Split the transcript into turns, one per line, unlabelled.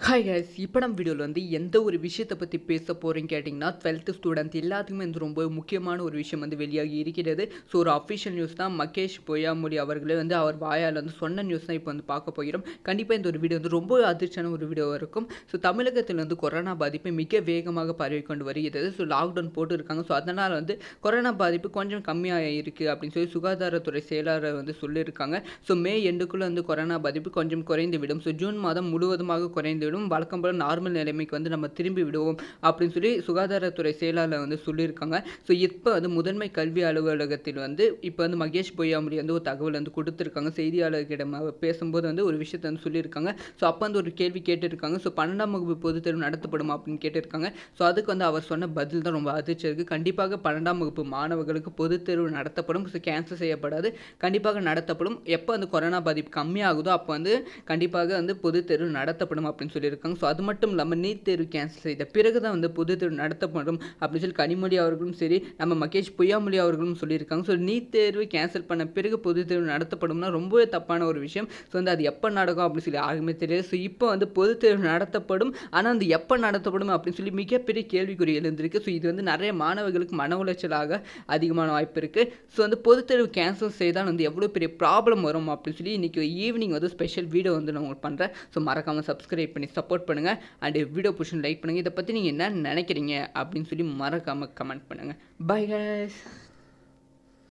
hi guys இப்போ நம்ம வீடியோவில் வந்து எந்த ஒரு விஷயத்தை பற்றி பேச போகிறேன்னு கேட்டிங்கன்னா டுவெல்த்து ஸ்டூடெண்ட் எல்லாத்துக்குமே வந்து ரொம்ப முக்கியமான ஒரு விஷயம் வந்து வெளியாகி இருக்கிறது ஸோ ஒரு அஃபிஷியல் நியூஸ் தான் மகேஷ் பொய்யாமொழி அவர்களே வந்து அவர் வாயால் வந்து சொன்ன நியூஸ் தான் இப்போ வந்து பார்க்க போகிறோம் கண்டிப்பாக இந்த ஒரு வீடியோ வந்து ரொம்ப அதிர்ச்சியான ஒரு வீடியோவாக இருக்கும் ஸோ தமிழகத்தில் வந்து கொரோனா பாதிப்பு மிக வேகமாக பரவி கொண்டு வருகிறது ஸோ லாக்டவுன் போட்டு இருக்காங்க ஸோ அதனால் வந்து கொரோனா பாதிப்பு கொஞ்சம் கம்மியாக இருக்குது அப்படின்னு சொல்லி சுகாதாரத்துறை செயலாளர் வந்து சொல்லியிருக்காங்க ஸோ மே எண்டுக்குள்ளே வந்து கொரோனா பாதிப்பு கொஞ்சம் குறைந்து விடும் ஸோ ஜூன் மாதம் முழுவதுமாக குறைந்து விடும் வழக்கம் போல நார்மல் நிலைமைக்கு வந்து நம்ம திரும்பி விடுவோம் அப்படின்னு சொல்லி சுகாதாரத்துறை செயலாளர் வந்து சொல்லியிருக்காங்க ஸோ இப்போ வந்து முதன்மை கல்வி அலுவலகத்தில் வந்து இப்போ வந்து மகேஷ் பொய்யாமொழி வந்து ஒரு தகவல் வந்து கொடுத்துருக்காங்க செய்தியாளர்களிடம் அவர் பேசும்போது வந்து ஒரு விஷயத்தை வந்து சொல்லியிருக்காங்க ஸோ அப்போ வந்து ஒரு கேள்வி கேட்டிருக்காங்க ஸோ பன்னெண்டாம் வகுப்பு பொதுத் தேர்வு நடத்தப்படும் அப்படின்னு கேட்டிருக்காங்க ஸோ அதுக்கு வந்து அவர் சொன்ன பதில் தான் ரொம்ப அதிர்ச்சி இருக்குது கண்டிப்பாக பன்னெண்டாம் வகுப்பு மாணவர்களுக்கு பொதுத் தேர்வு நடத்தப்படும் ஸோ கேன்சல் செய்யப்படாது கண்டிப்பாக நடத்தப்படும் எப்போ வந்து கொரோனா பாதிப்பு கம்மியாகுதோ அப்போ வந்து கண்டிப்பாக வந்து பொதுத் தேர்வு நடத்தப்படும் அப்படின்னு சொல்லியிருக்காங்க ஸோ அது மட்டும் இல்லாமல் நீட் தேர்வு கேன்சல் செய்த பிறகு தான் வந்து பொதுத் தேர்வு நடத்தப்படும் அப்படின்னு சொல்லி கனிமொழி அவர்களும் சரி நம்ம மகேஷ் பொய்யாமொழி அவர்களும் சொல்லியிருக்காங்க ஸோ நீட் தேர்வு கேன்சல் பண்ண பிறகு பொதுத் தேர்வு நடத்தப்படும்னா ரொம்பவே தப்பான ஒரு விஷயம் ஸோ வந்து அது எப்போ நடக்கும் அப்படின்னு சொல்லி யாருக்குமே தெரியாது ஸோ இப்போ வந்து பொதுத் தேர்வு நடத்தப்படும் ஆனால் அது எப்போ நடத்தப்படும் அப்படின்னு சொல்லி மிகப்பெரிய கேள்விக்குறி எழுந்திருக்கு ஸோ இது வந்து நிறைய மாணவர்களுக்கு மன உளைச்சலாக அதிகமான வாய்ப்பு இருக்குது ஸோ வந்து பொதுத் தேர்வு கேன்சல் செய்தால் வந்து எவ்வளோ பெரிய ப்ராப்ளம் வரும் அப்படின்னு சொல்லி இன்றைக்கி ஈவினிங் வந்து ஸ்பெஷல் வீடியோ வந்து நான் உங்களுக்கு பண்ணுறேன் ஸோ மறக்காமல் சப்ஸ்கிரைப் பண்ணி சப்போர்ட் பண்ணுங்கள் அண்ட் வீடியோ பிடிச்சி லைக் பண்ணுங்கள் இதை பற்றி நீங்கள் என்ன நினைக்கிறீங்க அப்படின்னு சொல்லி மறக்காமல் கமெண்ட் பண்ணுங்கள் பை guys